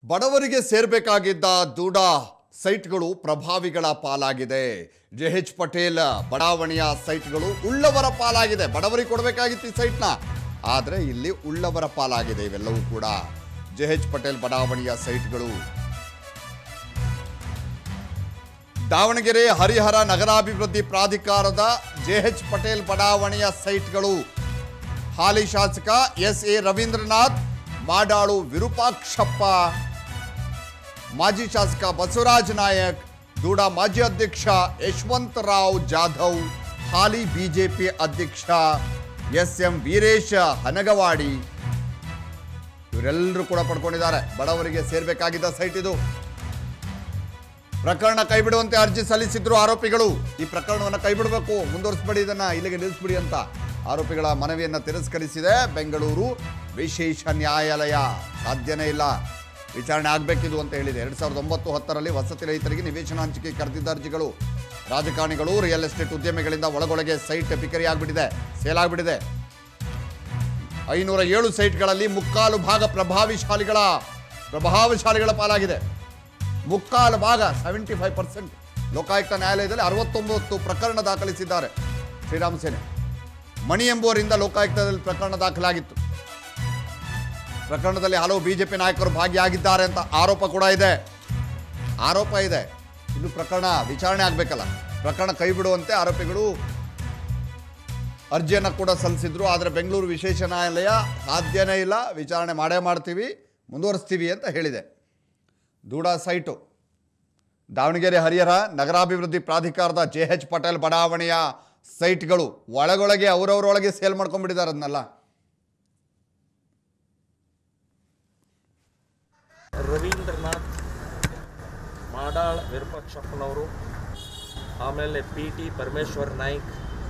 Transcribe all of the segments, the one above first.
ಬಡವರಿಗೆ ಸೇರ್ಬೇಕಾಗಿದ್ದ ದೂಡ ಸೈಟ್ಗಳು ಪ್ರಭಾವಿಗಳ ಪಾಲಾಗಿದೆ J H Patel ಬಡಾವಣೆಯ ಸೈಟ್ಗಳು ಉಳ್ಳವರ ಪಾಲಾಗಿದೆ ಬಡವರಿಗೆ ಕೊಡಬೇಕಾಗಿತ್ತು ಈ ಸೈಟ್ನ ಆದರೆ ಇಲ್ಲಿ ಉಳ್ಳವರ ಪಾಲಾಗಿದೆ ಇವೆಲ್ಲವೂ ಕೂಡ ಜೆ ಎಚ್ ಪಟೇಲ್ ಬಡಾವಣೆಯ ಸೈಟ್ಗಳು ದಾವಣಗೆರೆ ಹರಿಹರ ನಗರಾಭಿವೃದ್ಧಿ ಪ್ರಾಧಿಕಾರದ ಜೆ ಎಚ್ ಪಟೇಲ್ ಬಡಾವಣೆಯ ಸೈಟ್ಗಳು ಹಾಲಿ ಶಾಸಕ ಎಸ್ ಎ ರವೀಂದ್ರನಾಥ್ ಮಾಡಾಳು ವಿರೂಪಾಕ್ಷಪ್ಪ ಮಾಜಿ ಶಾಸಕ ಬಸವರಾಜ್ ನಾಯಕ್ ದೂಡ ಮಾಜಿ ಅಧ್ಯಕ್ಷ ಯಶವಂತರಾವ್ ಜಾಧವ್ ಹಾಲಿ ಬಿಜೆಪಿ ಅಧ್ಯಕ್ಷ ಎಸ್ ಎಂ ವೀರೇಶ ಹನಗವಾಡಿ ಇವರೆಲ್ಲರೂ ಕೂಡ ಪಡ್ಕೊಂಡಿದ್ದಾರೆ ಬಡವರಿಗೆ ಸೇರ್ಬೇಕಾಗಿದ್ದ ಸೈಟ್ ಇದು ಪ್ರಕರಣ ಕೈಬಿಡುವಂತೆ ಅರ್ಜಿ ಸಲ್ಲಿಸಿದ್ರು ಆರೋಪಿಗಳು ಈ ಪ್ರಕರಣವನ್ನು ಕೈಬಿಡಬೇಕು ಮುಂದುವರಿಸಬೇಡಿ ಇದನ್ನ ಇಲ್ಲಿಗೆ ನಿಲ್ಲಿಸ್ಬಿಡಿ ಅಂತ ಆರೋಪಿಗಳ ಮನವಿಯನ್ನು ತಿರಸ್ಕರಿಸಿದೆ ಬೆಂಗಳೂರು ವಿಶೇಷ ನ್ಯಾಯಾಲಯ ಸಾಧ್ಯನೇ ಇಲ್ಲ ವಿಚಾರಣೆ ಆಗಬೇಕಿದು ಅಂತ ಹೇಳಿದೆ ಎರಡ್ ಸಾವಿರದ ಒಂಬತ್ತು ಹತ್ತರಲ್ಲಿ ವಸತಿ ರಹಿತರಿಗೆ ನಿವೇಶನ ಹಂಚಿಕೆ ಕರೆದಿದ್ದ ಅರ್ಜಿಗಳು ರಾಜಕಾರಣಿಗಳು ರಿಯಲ್ ಎಸ್ಟೇಟ್ ಉದ್ಯಮಿಗಳಿಂದ ಒಳಗೊಳಗೆ ಸೈಟ್ ಪಿಕರಿ ಆಗ್ಬಿಟ್ಟಿದೆ ಸೇಲ್ ಆಗ್ಬಿಟ್ಟಿದೆ ಐನೂರ ಏಳು ಸೈಟ್ಗಳಲ್ಲಿ ಮುಕ್ಕಾಲು ಭಾಗ ಪ್ರಭಾವಿಶಾಲಿಗಳ ಪ್ರಭಾವಶಾಲಿಗಳ ಪಾಲಾಗಿದೆ ಮುಕ್ಕಾಲು ಭಾಗ ಸೆವೆಂಟಿ ಫೈವ್ ಪರ್ಸೆಂಟ್ ಲೋಕಾಯುಕ್ತ ನ್ಯಾಯಾಲಯದಲ್ಲಿ ಅರವತ್ತೊಂಬತ್ತು ಪ್ರಕರಣ ದಾಖಲಿಸಿದ್ದಾರೆ ಶ್ರೀರಾಮ್ ಸೇನೆ ಮಣಿ ಎಂಬುವರಿಂದ ಲೋಕಾಯುಕ್ತದಲ್ಲಿ ಪ್ರಕರಣ ದಾಖಲಾಗಿತ್ತು ಪ್ರಕರಣದಲ್ಲಿ ಹಲವು ಬಿಜೆಪಿ ನಾಯಕರು ಭಾಗಿಯಾಗಿದ್ದಾರೆ ಅಂತ ಆರೋಪ ಕೂಡ ಇದೆ ಆರೋಪ ಇದೆ ಇದು ಪ್ರಕರಣ ವಿಚಾರಣೆ ಆಗಬೇಕಲ್ಲ ಪ್ರಕರಣ ಕೈ ಬಿಡುವಂತೆ ಆರೋಪಿಗಳು ಅರ್ಜಿಯನ್ನು ಕೂಡ ಸಲ್ಲಿಸಿದ್ರು ಆದರೆ ಬೆಂಗಳೂರು ವಿಶೇಷ ನ್ಯಾಯಾಲಯ ಸಾಧ್ಯನೇ ಇಲ್ಲ ವಿಚಾರಣೆ ಮಾಡೇ ಮಾಡ್ತೀವಿ ಮುಂದುವರಿಸ್ತೀವಿ ಅಂತ ಹೇಳಿದೆ ದೂಡ ಸೈಟು ದಾವಣಗೆರೆ ಹರಿಹರ ನಗರಾಭಿವೃದ್ಧಿ ಪ್ರಾಧಿಕಾರದ ಜೆ ಎಚ್ ಪಟೇಲ್ ಬಡಾವಣೆಯ ಸೈಟ್ಗಳು ಒಳಗೊಳಗೆ ಅವರವರೊಳಗೆ ಸೇಲ್ ಮಾಡ್ಕೊಂಡ್ಬಿಟ್ಟಿದ್ದಾರೆ ಅದನ್ನೆಲ್ಲ ರವೀಂದ್ರನಾಥ್ ಮಾಡಾಳ್ ವಿರೂಪಾಕ್ಷಪ್ಪನವರು ಆಮೇಲೆ P T Parameshwar Naik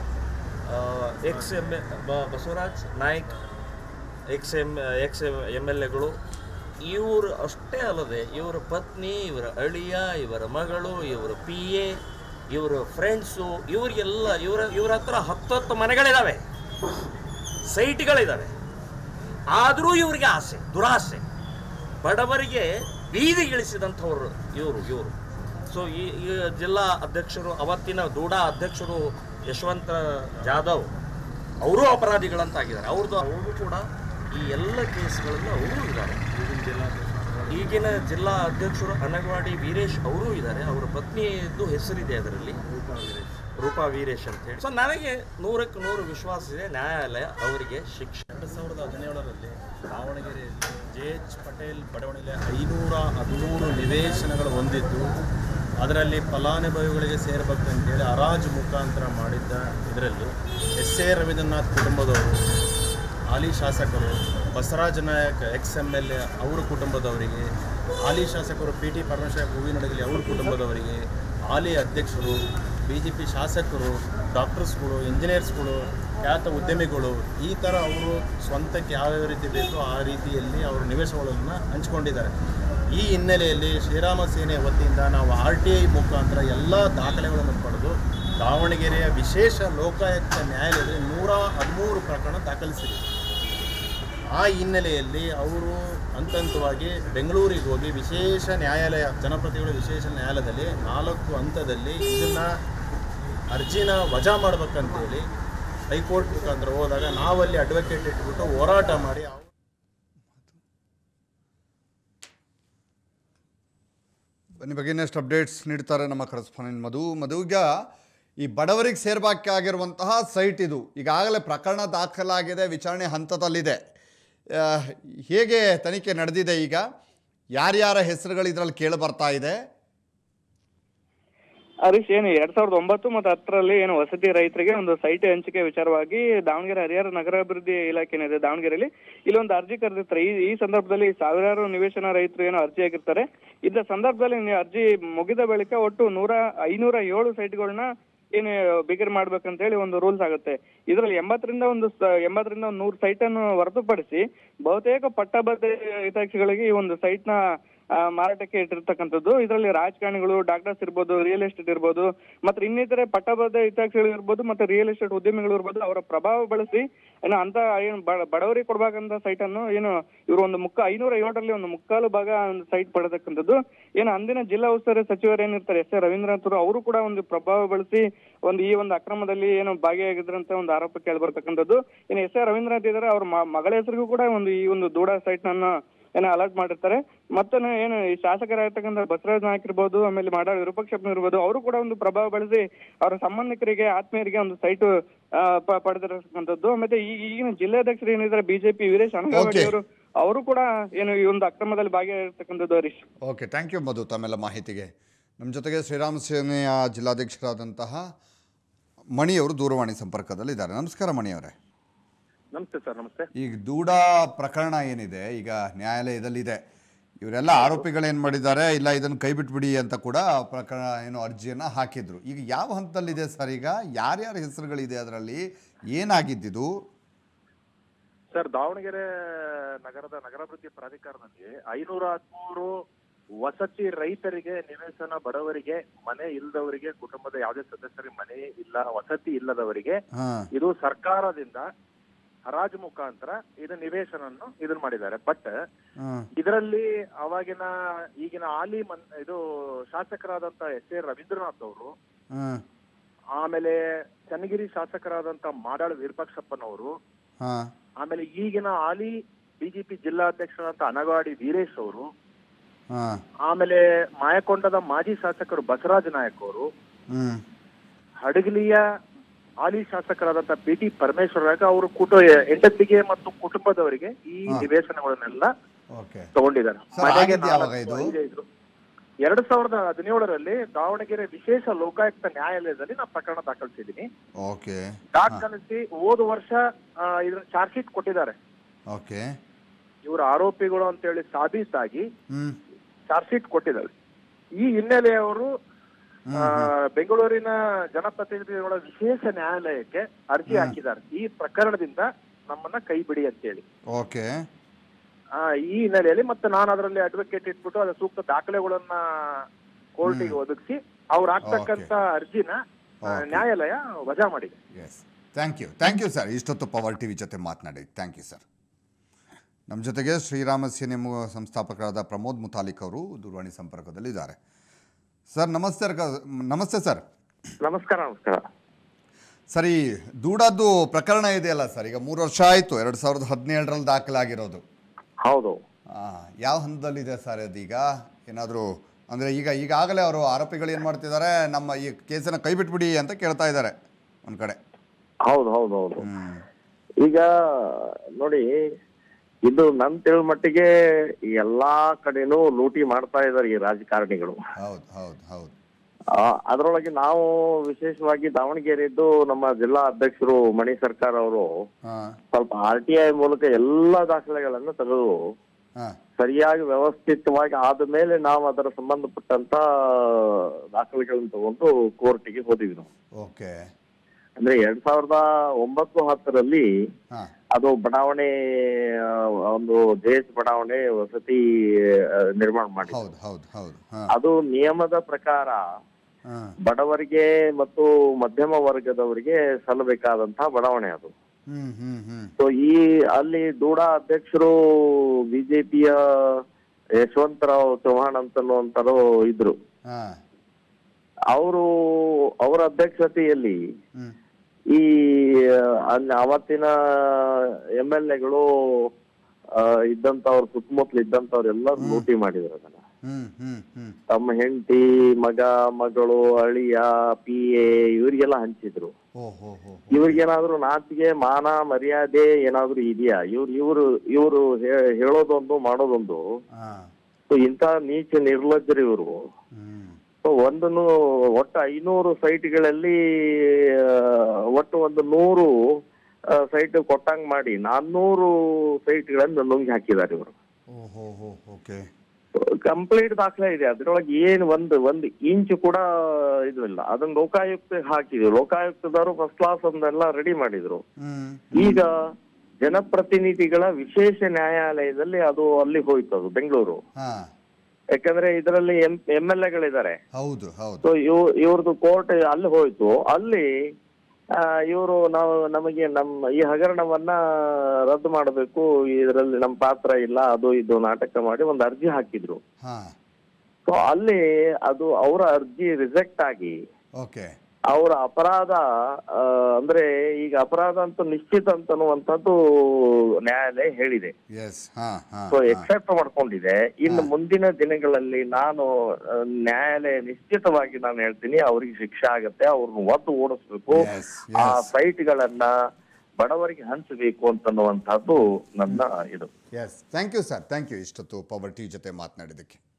ex M Basavaraj Naik ex M ex M L ಎಗಳು ಇವರು ಅಷ್ಟೇ ಅಲ್ಲದೆ ಇವರ ಪತ್ನಿ ಇವರ ಅಳಿಯ ಇವರ ಮಗಳು ಇವರ ಪಿ ಎ ಇವರ ಫ್ರೆಂಡ್ಸು ಇವರಿಗೆಲ್ಲ ಇವರ ಇವ್ರ ಹತ್ರ ಹತ್ತತ್ತು ಮನೆಗಳಿದ್ದಾವೆ ಸೈಟ್ಗಳಿದ್ದಾವೆ ಆದರೂ ಇವರಿಗೆ ಆಸೆ ದುರಾಸೆ ಬಡವರಿಗೆ ಬೀದಿಗಿಳಿಸಿದಂಥವ್ರು ಇವರು ಇವರು ಸೊ ಈ ಈ ಜಿಲ್ಲಾ ಅಧ್ಯಕ್ಷರು ಅವತ್ತಿನ ದೂಡ ಅಧ್ಯಕ್ಷರು ಯಶವಂತ ಜಾಧವ್ ಅವರು ಅಪರಾಧಿಗಳಂತಾಗಿದ್ದಾರೆ ಅವ್ರದ್ದು ಅವರು ಕೂಡ ಈ ಎಲ್ಲ ಕೇಸ್ಗಳಲ್ಲಿ ಅವರು ಇದ್ದಾರೆ ಈಗಿನ ಜಿಲ್ಲಾ ಅಧ್ಯಕ್ಷರು ಅನಗವಾಡಿ ವೀರೇಶ್ ಅವರೂ ಇದ್ದಾರೆ ಅವರ ಪತ್ನಿಯದ್ದು ಹೆಸರಿದೆ ಅದರಲ್ಲಿ ರೂಪಾ ವೀರೇಶ್ ಅಂತ ಹೇಳಿ ಸೊ ನನಗೆ ನೂರಕ್ಕೆ ನೂರು ವಿಶ್ವಾಸ ಇದೆ ನ್ಯಾಯಾಲಯ ಅವರಿಗೆ ಶಿಕ್ಷೆ ಎರಡು ಸಾವಿರದ ಹದಿನೇಳರಲ್ಲಿ ದಾವಣಗೆರೆಯಲ್ಲಿ ಜೆ ಎಚ್ ಪಟೇಲ್ ಬಡಾವಣೆಯಲ್ಲಿ ಐನೂರ ಹದಿಮೂರು ನಿವೇಶನಗಳು ಹೊಂದಿದ್ದು ಅದರಲ್ಲಿ ಫಲಾನುಭವಿಗಳಿಗೆ ಸೇರಬೇಕಂತೇಳಿ ಹರಾಜು ಮುಖಾಂತರ ಮಾಡಿದ್ದ ಇದರಲ್ಲಿ ಎಸ್ ಎ ರವೀಂದ್ರನಾಥ್ ಕುಟುಂಬದವರು ಹಾಲಿ ಶಾಸಕರು Basavaraj Naik ex M L A ಅವರ ಕುಟುಂಬದವರಿಗೆ ಹಾಲಿ ಶಾಸಕರು ಪಿ ಟಿ ಪರಮೇಶ್ವರ ಹೂವಿನಡಗಲಿ ಅವ್ರ ಕುಟುಂಬದವರಿಗೆ ಹಾಲಿ ಅಧ್ಯಕ್ಷರು ಬಿ ಜೆ ಪಿ ಶಾಸಕರು ಡಾಕ್ಟರ್ಸ್ಗಳು ಇಂಜಿನಿಯರ್ಸ್ಗಳು ಖ್ಯಾತ ಉದ್ಯಮಿಗಳು ಈ ಥರ ಅವರು ಸ್ವಂತಕ್ಕೆ ಯಾವ್ಯಾವ ರೀತಿ ಬೇಕೋ ಆ ರೀತಿಯಲ್ಲಿ ಅವರು ನಿವೇಶನಗಳನ್ನು ಹಂಚಿಕೊಂಡಿದ್ದಾರೆ ಈ ಹಿನ್ನೆಲೆಯಲ್ಲಿ ಶ್ರೀರಾಮ ಸೇನೆ ವತಿಯಿಂದ ನಾವು ಆರ್ ಟಿ ಐ ಮುಖಾಂತರ ಎಲ್ಲ ದಾಖಲೆಗಳನ್ನು ಪಡೆದು ದಾವಣಗೆರೆಯ ವಿಶೇಷ ಲೋಕಾಯುಕ್ತ ನ್ಯಾಯಾಲಯದಲ್ಲಿ ನೂರ ಹದಿಮೂರು ಪ್ರಕರಣ ದಾಖಲಿಸಿದೆ ಆ ಹಿನ್ನೆಲೆಯಲ್ಲಿ ಅವರು ಹಂತ ಹಂತವಾಗಿ ಬೆಂಗಳೂರಿಗೆ ಹೋಗಿ ವಿಶೇಷ ನ್ಯಾಯಾಲಯ ಜನಪ್ರತಿನಿಧಿಗಳ ವಿಶೇಷ ನ್ಯಾಯಾಲಯದಲ್ಲಿ ನಾಲ್ಕು ಹಂತದಲ್ಲಿ ಇದನ್ನು ಅರ್ಜಿನ ವಜಾ ಮಾಡ್ಬೇಕಂತೇಳಿ ಹೈಕೋರ್ಟ್ ಮುಖಾಂತರ ಹೋದಾಗ ನಾವಲ್ಲಿ ಅಡ್ವೊಕೇಟ್ ಇಟ್ಬಿಟ್ಟು ಹೋರಾಟ ಮಾಡಿ ಅವ್ರು ಬನ್ನಿ ಬಗ್ಗೆ ಇನ್ನಷ್ಟು ಅಪ್ಡೇಟ್ಸ್ ನೀಡ್ತಾರೆ ನಮ್ಮ ಕರೆಸ್ಪಾಂಡೆಂಟ್ ಮಧು ಮಧು ಈಗ ಈ ಬಡವರಿಗೆ ಸೇರ್ಬೇಕಾಗಿರುವಂತಹ ಸೈಟ್ ಇದು ಈಗಾಗಲೇ ಪ್ರಕರಣ ದಾಖಲಾಗಿದೆ ವಿಚಾರಣೆ ಹಂತದಲ್ಲಿದೆ ಆ, ಹೇಗೆ ತನಿಖೆ ನಡೆದಿದೆ ಈಗ ಯಾರ್ಯಾರ ಹೆಸರುಗಳು ಇದರಲ್ಲಿ ಕೇಳಿ ಬರ್ತಾ ಇದೆ ಹರೀಶ್ ಏನು ಎರಡ್ ಸಾವಿರದ ಒಂಬತ್ತು ಮತ್ತು ಹತ್ತರಲ್ಲಿ ಏನು ವಸತಿ ರೈತರಿಗೆ ಒಂದು ಸೈಟ್ ಹಂಚಿಕೆ ವಿಚಾರವಾಗಿ ದಾವಣಗೆರೆ ಹರಿಹರ ನಗರಾಭಿವೃದ್ಧಿ ಇಲಾಖೆ ಏನಿದೆ ದಾವಣಗೆರೆಯಲ್ಲಿ ಇಲ್ಲೊಂದು ಅರ್ಜಿ ಕರೆದಿರ್ತಾರೆ ಈ ಈ ಸಂದರ್ಭದಲ್ಲಿ ಸಾವಿರಾರು ನಿವೇಶನ ರೈತರು ಏನೋ ಅರ್ಜಿ ಆಗಿರ್ತಾರೆ ಇದ್ದ ಸಂದರ್ಭದಲ್ಲಿ ನೀವು ಅರ್ಜಿ ಮುಗಿದ ಬಳಿಕ ಒಟ್ಟು ನೂರ ಐನೂರ ಏಳು ಸೈಟ್ಗಳನ್ನ ಏನು ಬಿಗರ್ ಮಾಡ್ಬೇಕಂತ ಹೇಳಿ ಒಂದು ರೂಲ್ಸ್ ಆಗುತ್ತೆ ಇದರಲ್ಲಿ ಎಂಬತ್ತರಿಂದ ಒಂದು ಸ- ಎಂಬತ್ತರಿಂದ ಒಂದು ನೂರು ಸೈಟ್ ಅನ್ನು ಹೊರತುಪಡಿಸಿ ಬಹುತೇಕ ಪಟ್ಟಭದ್ರ ಹಿತಾಕ್ಷಿಗಳಿಗೆ ಈ ಒಂದು ಸೈಟ್ ನ ಆ, ಮಾರಾಟಕ್ಕೆ ಇಟ್ಟಿರ್ತಕ್ಕಂಥದ್ದು ಇದರಲ್ಲಿ ರಾಜಕಾರಣಿಗಳು ಡಾಕ್ಟರ್ಸ್ ಇರ್ಬೋದು ರಿಯಲ್ ಎಸ್ಟೇಟ್ ಇರ್ಬೋದು ಮತ್ತೆ ಇನ್ನಿತರೆ ಪಟ್ಟಬದ್ಧ ಹಿತಾಕ್ಷಿಗಳು ಇರ್ಬೋದು ಮತ್ತೆ ರಿಯಲ್ ಎಸ್ಟೇಟ್ ಉದ್ಯಮಿಗಳು ಇರ್ಬೋದು ಅವರ ಪ್ರಭಾವ ಬಳಸಿ ಏನು ಅಂತ ಏನು ಬ- ಬಡವರಿಗೆ ಕೊಡ್ಬೇಕಂತ ಸೈಟ್ ಅನ್ನು ಏನು ಇವರು ಒಂದು ಮುಕ್ಕ ಐನೂರ ಐವತ್ತರಲ್ಲಿ ಒಂದು ಮುಕ್ಕಾಲು ಭಾಗ ಒಂದು ಸೈಟ್ ಪಡೆದಕ್ಕಂಥದ್ದು ಏನು ಅಂದಿನ ಜಿಲ್ಲಾ ಉಸ್ತುವಾರಿ ಸಚಿವರು ಏನಿರ್ತಾರೆ ಎಸ್ ಎ ರವೀಂದ್ರನಾಥ್ ಅವರು ಅವರು ಕೂಡ ಒಂದು ಪ್ರಭಾವ ಬಳಸಿ ಒಂದು ಈ ಒಂದು ಅಕ್ರಮದಲ್ಲಿ ಏನು ಭಾಗಿಯಾಗಿದ್ರಂತ ಒಂದು ಆರೋಪ ಕೇಳಿ ಬರ್ತಕ್ಕಂಥದ್ದು ಏನು ಎಸ್ ಎ ರವೀಂದ್ರನಾಥ್ ಇದ್ದಾರೆ ಅವ್ರ ಮ- ಮಗಳ ಹೆಸರಿಗೂ ಕೂಡ ಒಂದು ಈ ಒಂದು ದೂಡ ಸೈಟ್ ನನ್ನ ಏನೋ ಅಲರ್ಟ್ ಮಾಡಿರ್ತಾರೆ ಮತ್ತೆ ಏನು ಈ ಶಾಸಕರಾಗಿರ್ತಕ್ಕಂಥ ಬಸವರಾಜ್ ನಾಯಕ್ ಇರ್ಬೋದು ಆಮೇಲೆ ಮಾಡಾಳ್ ವಿರೂಪಾಕ್ಷಪ್ಪ ಇರ್ಬೋದು ಅವರು ಕೂಡ ಒಂದು ಪ್ರಭಾವ ಬಳಸಿ ಅವರ ಸಂಬಂಧಿಕರಿಗೆ ಆತ್ಮೀಯರಿಗೆ ಒಂದು ಸೈಟ್ ಪಡೆದಿರತಕ್ಕಂಥದ್ದು ಮತ್ತೆ ಈ ಈಗಿನ ಜಿಲ್ಲಾಧ್ಯಕ್ಷರು ಏನಿದ್ದಾರೆ ಬಿಜೆಪಿ ವೀರೇಶ್ ಅನಗವಾಡಿ Okay. ಅವರು ಅವರು ಕೂಡ ಏನು ಈ ಒಂದು ಅಕ್ರಮದಲ್ಲಿ ಭಾಗಿಯಾಗಿರ್ತಕ್ಕಂಥದ್ದು Harish okay thank you Madhu ತಮ್ಮೆಲ್ಲ ಮಾಹಿತಿಗೆ ನಮ್ಮ ಜೊತೆಗೆ ಶ್ರೀರಾಮ ಸೇನೆಯ ಜಿಲ್ಲಾಧ್ಯಕ್ಷರಾದಂತಹ ಮಣಿಯವರು ದೂರವಾಣಿ ಸಂಪರ್ಕದಲ್ಲಿದ್ದಾರೆ ನಮಸ್ಕಾರ ಮಣಿಯವರೇ ನಮಸ್ತೆ ಸರ್ ನಮಸ್ತೆ ಈಗ ದೂಡ ಪ್ರಕರಣ ಏನಿದೆ ಈಗ ನ್ಯಾಯಾಲಯದಲ್ಲಿದೆ ಇವರೆಲ್ಲ ಆರೋಪಿಗಳೇನು ಮಾಡಿದ್ದಾರೆ ಇಲ್ಲ ಇದನ್ನು ಕೈ ಬಿಟ್ಬಿಡಿ ಅಂತ ಕೂಡ ಪ್ರಕರಣ ಏನು ಅರ್ಜಿಯನ್ನು ಹಾಕಿದ್ರು ಈಗ ಯಾವ ಹಂತದಲ್ಲಿದೆ ಸರ್ ಈಗ ಯಾರ್ಯಾರ ಹೆಸರುಗಳಿದೆ ಅದರಲ್ಲಿ ಏನಾಗಿದ್ದಿದು ಸರ್ ದಾವಣಗೆರೆ ನಗರದ ನಗರಾಭಿವೃದ್ಧಿ ಪ್ರಾಧಿಕಾರದಲ್ಲಿ ಐನೂರ ಹದಿಮೂರು ವಸತಿ ರೈತರಿಗೆ ನಿವೇಶನ ಬಡವರಿಗೆ ಮನೆ ಇಲ್ಲದವರಿಗೆ ಕುಟುಂಬದ ಯಾವುದೇ ಸದಸ್ಯರಿಗೆ ಮನೆ ಇಲ್ಲ ವಸತಿ ಇಲ್ಲದವರಿಗೆ ಹಾಂ ಇದು ಸರ್ಕಾರದಿಂದ ಹರಾಜು ಮುಖಾಂತರ ಇದು ನಿವೇಶನನ್ನು ಇದನ್ನ ಮಾಡಿದ್ದಾರೆ ಬಟ್ ಹಾಂ ಇದರಲ್ಲಿ ಅವಾಗಿನ ಈಗಿನ ಹಾಲಿ ಮನ್ ಇದು ಶಾಸಕರಾದಂತ ಎಸ್ ಎ ರವೀಂದ್ರನಾಥ್ ಅವರು ಹಾಂ ಆಮೇಲೆ ಚನ್ನಗಿರಿ ಶಾಸಕರಾದಂತ ಮಾಡಾಳ್ ವಿರೂಪಾಕ್ಷಪ್ಪನವರು ಹಾಂ ಆಮೇಲೆ ಈಗಿನ ಹಾಲಿ ಬಿಜೆಪಿ ಜಿಲ್ಲಾಧ್ಯಕ್ಷರಾದಂತ ಅನಗಾಡಿ ವೀರೇಶ್ ಅವರು ಹಾಂ ಆಮೇಲೆ ಮಾಯಕೊಂಡದ ಮಾಜಿ ಶಾಸಕರು ಬಸವರಾಜ ನಾಯಕ್ ಅವರು ಹ್ಞೂ ಹಡಗಲಿಯ ಹಾಲಿ ಶಾಸಕರಾದಂತ ಪಿ ಟಿ ಪರಮೇಶ್ವರ ಅವರು ಕುಟು ಹೆಂಡತಿಗೆ ಮತ್ತು ಕುಟುಂಬದವರಿಗೆ ಈ ಹಾ. ನಿವೇಶನಗಳನ್ನೆಲ್ಲ ಓಕೆ ತಗೊಂಡಿದ್ದಾರೆ ಸರ್, ಮನೆಗೆ ಆಗಿದ್ದು ಯಾವಾಗ ನಾಲ್ಕು, ಇದು? ಐದು, ಐದು. ಎರಡ್ ಸಾವಿರದ ಹದಿನೇಳರಲ್ಲಿ ದಾವಣಗೆರೆ ವಿಶೇಷ ಲೋಕಾಯುಕ್ತ ನ್ಯಾಯಾಲಯದಲ್ಲಿ ನಾನು ಪ್ರಕರಣ ದಾಖಲಿಸಿದ್ದೀನಿ ಓಕೆ ದಾಖಲಿಸಿ ಹೋದ ವರ್ಷ ಆ, ಇದ್ರ ಚಾರ್ಜ್ ಶೀಟ್ ಕೊಟ್ಟಿದ್ದಾರೆ ಓಕೆ ಇವರು ಆರೋಪಿಗಳು ಅಂತೇಳಿ ಸಾಬೀತಾಗಿ ಹ್ಞೂ ಚಾರ್ಜ್ ಶೀಟ್ ಕೊಟ್ಟಿದ್ದಾರೆ ಈ ಹಿನ್ನೆಲೆಯವರು ಆ, ಬೆಂಗಳೂರಿನ ಜನಪ್ರತಿನಿಧಿಗಳ ವಿಶೇಷ ನ್ಯಾಯಾಲಯಕ್ಕೆ ಅರ್ಜಿ ಹಾಕಿದ್ದಾರೆ ಈ ಪ್ರಕರಣದಿಂದ ನಮ್ಮನ್ನ ಕೈ ಬಿಡಿ ಅಂತೇಳಿ ಓಕೆ ಆ, ಈ ಹಿನ್ನೆಲೆಯಲ್ಲಿ ಮತ್ತೆ ನಾನು ಅದರಲ್ಲಿ ಅಡ್ವೊಕೇಟ್ ಇಟ್ಬಿಟ್ಟು ಅದರ ಸೂಕ್ತ ದಾಖಲೆಗಳನ್ನ ಕೋರ್ಟಿಗೆ ಒದಗಿಸಿ ಅವ್ರು ಹಾಕ್ತಕ್ಕಂತ ಅರ್ಜಿನ ಆ, Okay. ನ್ಯಾಯಾಲಯ ವಜಾ ಮಾಡಿದೆ yes thank you thank you sir ಇಷ್ಟೊತ್ತು ಪವರ್ ಟಿ ವಿ ಜೊತೆ ಮಾತನಾಡಿ ಥ್ಯಾಂಕ್ ಯು ಸರ್ ನಮ್ಮ ಜೊತೆಗೆ ಶ್ರೀರಾಮ ಸೇನೆ ಮು- ಸಂಸ್ಥಾಪಕರಾದ ಪ್ರಮೋದ್ ಮುತಾಲಿಕ್ ಅವರು ದೂರವಾಣಿ ಸಂಪರ್ಕದಲ್ಲಿದ್ದಾರೆ ಸರ್ ನಮಸ್ತೆ ಕ- ನಮಸ್ತೆ ಸರ್ ನಮಸ್ಕಾರ ನಮಸ್ಕಾರ ಸರ್ ಈ ದೂಡದ್ದು ಪ್ರಕರಣ ಇದೆಯಲ್ಲ ಸರ್ ಈಗ ಮೂರು ವರ್ಷ ಆಯಿತು ಎರಡು ಸಾವಿರದ ಹದಿನೇಳರಲ್ಲಿ ದಾಖಲಾಗಿರೋದು ಹೌದು ಆ, ಯಾವ ಹಂತದಲ್ಲಿದೆ ಸರ್ ಅದೀಗ ಏನಾದರೂ ಅಂದರೆ ಈಗ ಈಗಾಗಲೇ ಅವರು ಆರೋಪಿಗಳು ಏನು ಮಾಡ್ತಿದ್ದಾರೆ ನಮ್ಮ ಈ ಕೇಸನ್ನು ಕೈ ಬಿಟ್ಬಿಡಿ ಅಂತ ಕೇಳ್ತಾ ಇದ್ದಾರೆ ಒಂದು ಕಡೆ ಹೌದು ಹೌದು ಹೌದು ಹ್ಞೂ ಈಗ ನೋಡಿ ಇದು ನನ್ ತಿಳ್ ಮಟ್ಟಿಗೆ ಎಲ್ಲಾ ಕಡೆನೂ ಲೂಟಿ ಮಾಡ್ತಾ ಇದಾರೆ ಈ ರಾಜಕಾರಣಿಗಳು ಹೌದು ಹೌದು ಹೌದು ಆ, ಅದ್ರೊಳಗೆ ನಾವು ವಿಶೇಷವಾಗಿ ದಾವಣಗೆರೆದ್ದು ನಮ್ಮ ಜಿಲ್ಲಾ ಅಧ್ಯಕ್ಷರು ಮಣಿ ಸರ್ಕಾರ ಅವರು ಹಾಂ ಸ್ವಲ್ಪ ಆರ್ ಟಿ ಐ ಮೂಲಕ ಎಲ್ಲಾ ದಾಖಲೆಗಳನ್ನು ತೆಗೆದು ಹಾಂ ಸರಿಯಾಗಿ ವ್ಯವಸ್ಥಿತವಾಗಿ ಆದ ಮೇಲೆ ನಾವು ಅದರ ಸಂಬಂಧಪಟ್ಟಂತ ದಾಖಲೆಗಳನ್ನು ತಗೊಂಡು ಕೋರ್ಟಿಗೆ ಹೋದಿವಿ ನಾವು ಓಕೆ ಅಂದ್ರೆ ಎರಡ್ ಸಾವಿರದ ಒಂಬತ್ತು ಹತ್ತರಲ್ಲಿ ಹಾಂ ಅದು ಬಡಾವಣೆ ಆ, ಒಂದು ಜೇಸ್ ಬಡಾವಣೆ ವಸತಿ ಆ, ನಿರ್ಮಾಣ ಮಾಡಿ ಹೌದು ಹೌದು ಹೌದು ಹಾಂ ಅದು ನಿಯಮದ ಪ್ರಕಾರ ಹಾಂ ಬಡವರಿಗೆ ಮತ್ತು ಮಧ್ಯಮ ವರ್ಗದವರಿಗೆ ಸಲ್ಲಬೇಕಾದಂತಹ ಬಡಾವಣೆ ಅದು ಹ್ಞೂ ಹ್ಞೂ ಹ್ಞೂ ಸೊ ಈ ಅಲ್ಲಿ ದೂಡಾ ಅಧ್ಯಕ್ಷರು ಬಿಜೆಪಿಯ ಯಶವಂತರಾವ್ ಚೌಹಾಣ್ ಅಂತನ್ನುವಂತರು ಇದ್ರು ಹಾಂ ಅವರು ಅವರ ಅಧ್ಯಕ್ಷತೆಯಲ್ಲಿ ಹ್ಞೂ ಈ ಅಲ್ಲಿ ಅವತ್ತಿನ ಎಂ ಎಲ್ ಎಗಳು ಇದ್ದಂತವ್ರು ಸುತ್ತಮುತ್ತಲು ಇದ್ದಂತವ್ರು ಎಲ್ಲ ಲೂಟಿ ಮಾಡಿದ್ರು ಅದನ್ನ ಹ್ಞೂ ಹ್ಞೂ ಹ್ಞೂ ತಮ್ಮ ಹೆಂಡತಿ ಮಗ ಮಗಳು ಅಳಿಯ ಪಿ ಎ ಇವರಿಗೆಲ್ಲ ಹಂಚಿದ್ರು ಓ ಹೋ ಹೋ ಇವ್ರಿಗೇನಾದ್ರೂ ನಾಚಿಗೆ ಮಾನ ಮರ್ಯಾದೆ ಏನಾದ್ರೂ ಇದೆಯಾ ಇವ್ರು ಇವ್ರು ಇವ್ರು ಹೇ- ಹೇಳೋದೊಂದು ಮಾಡೋದೊಂದು ಹಾಂ ಸೊ ಇಂಥ ನೀಚ ನಿರ್ಲಜ್ಜರು ಇವರು ಹ್ಞೂ ಸೊ ಒಂದು ಒಟ್ಟು ಐನೂರು ಸೈಟ್ಗಳಲ್ಲಿ ಆ, ಒಟ್ಟು ಒಂದು ನೂರು ಸೈಟ್ ಕೊಟ್ಟಂಗ್ ಮಾಡಿ ನಾನ್ನೂರು ಸೈಟ್ಗಳನ್ನು ನುಂಗಿ ಹಾಕಿದ್ದಾರೆ ಇವರು ಓ ಹೋ ಹೋ ಓಕೆ ಕಂಪ್ಲೀಟ್ ದಾಖಲೆ ಇದೆ ಅದ್ರೊಳಗೆ ಏನ್ ಒಂದು ಒಂದು ಇಂಚು ಕೂಡ ಇದು ಇಲ್ಲ ಅದನ್ನ ಲೋಕಾಯುಕ್ತ ಹಾಕಿದ್ರು ಲೋಕಾಯುಕ್ತದವರು ಫಸ್ಟ್ ಕ್ಲಾಸ್ ಒಂದೆಲ್ಲ ರೆಡಿ ಮಾಡಿದ್ರು ಹ್ಞೂ ಈಗ ಜನಪ್ರತಿನಿಧಿಗಳ ವಿಶೇಷ ನ್ಯಾಯಾಲಯದಲ್ಲಿ ಅದು ಅಲ್ಲಿ ಹೋಯ್ತು ಅದು ಬೆಂಗಳೂರು ಹಾಂ ಯಾಕಂದ್ರೆ ಇದರಲ್ಲಿ ಎಂ ಎಂ ಎಲ್ ಎಗಳಿದ್ದಾರೆ ಹೌದು ಹೌದು ಸೊ ಇವ್ ಇವ್ರದ್ದು ಕೋರ್ಟ್ ಅಲ್ಲಿ ಹೋಯ್ತು ಅಲ್ಲಿ ಇವರು ನಾವು ನಮಗೆ ನಮ್ಮ ಈ ಹಗರಣವನ್ನ ರದ್ದು ಮಾಡಬೇಕು ಇದರಲ್ಲಿ ನಮ್ಮ ಪಾತ್ರ ಇಲ್ಲ ಅದು ಇದು ನಾಟಕ ಮಾಡಿ ಒಂದು ಅರ್ಜಿ ಹಾಕಿದ್ರು ಹಾ ಸೊ ಅಲ್ಲಿ ಅದು ಅವರ ಅರ್ಜಿ ರಿಜೆಕ್ಟ್ ಆಗಿ ಓಕೆ ಅವರ ಅಪರಾಧ ಆ, ಅಂದ್ರೆ ಈಗ ಅಪರಾಧ ಅಂತ ನಿಶ್ಚಿತ ಅಂತನ್ನುವಂಥದ್ದು ನ್ಯಾಯಾಲಯ ಹೇಳಿದೆ ಎಸ್ ಹಾ ಹಾ ಸೊ ಎಕ್ಸೆಪ್ಟ್ ಮಾಡ್ಕೊಂಡಿದೆ ಇನ್ನು ಮುಂದಿನ ದಿನಗಳಲ್ಲಿ ನಾನು ಆ, ನ್ಯಾಯಾಲಯ ನಿಶ್ಚಿತವಾಗಿ ನಾನು ಹೇಳ್ತೀನಿ ಅವ್ರಿಗೆ ಶಿಕ್ಷೆ ಆಗತ್ತೆ ಅವ್ರನ್ನ ಒದ್ದು ಓಡಿಸ್ಬೇಕು Yes, ಆ yes. ಸೈಟ್ಗಳನ್ನ ಬಡವರಿಗೆ ಹಂಚಬೇಕು ಅಂತನ್ನುವಂಥದ್ದು ನನ್ನ ಇದು yes thank you sir thank you ಇಷ್ಟೊತ್ತು ಪವರ್ ಟಿ ಜೊತೆ ಮಾತನಾಡಿದ್ದಕ್ಕೆ